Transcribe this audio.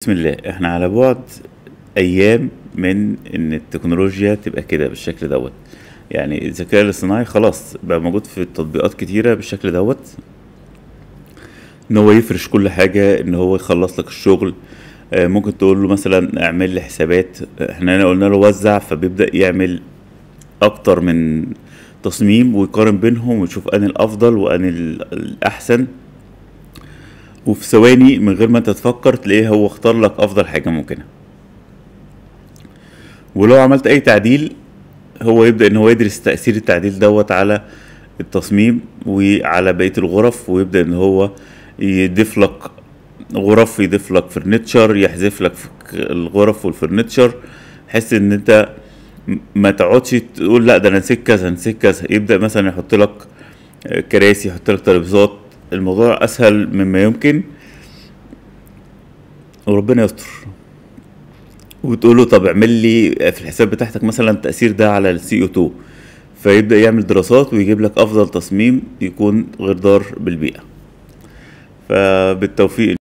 بسم الله احنا على بعد ايام من ان التكنولوجيا تبقى كده بالشكل دوت يعني الذكاء الاصطناعي خلاص بقى موجود في تطبيقات كتيرة بالشكل دوت ان هو يفرش كل حاجة ان هو يخلص لك الشغل آه، ممكن تقول له مثلا اعمل لي حسابات احنا هنا قلنا له وزع فبيبدأ يعمل اكتر من تصميم ويقارن بينهم ويشوف انهي الافضل وانهي ال- الاحسن وفي ثواني من غير ما انت تفكر تلاقيه هو اختار لك افضل حاجة ممكنة ولو عملت اي تعديل هو يبدأ ان هو يدرس تأثير التعديل دوت على التصميم وعلى بقية الغرف ويبدأ ان هو يضيف لك غرف يضيف لك فرنتشر يحذف لك فك- الغرف والفرنتشر بحيث ان انت م- ما تقعدش تقول لا ده انا نسيت كذا نسيت كذا يبدأ مثلا يحط لك آه، كراسي يحط لك ترابيزات الموضوع اسهل مما يمكن وربنا يستر وتقول له طب اعمل لي في الحساب بتاعتك مثلا التأثير ده على السي او 2 فيبدأ يعمل دراسات ويجيب لك افضل تصميم يكون غير ضار بالبيئة فبالتوفيق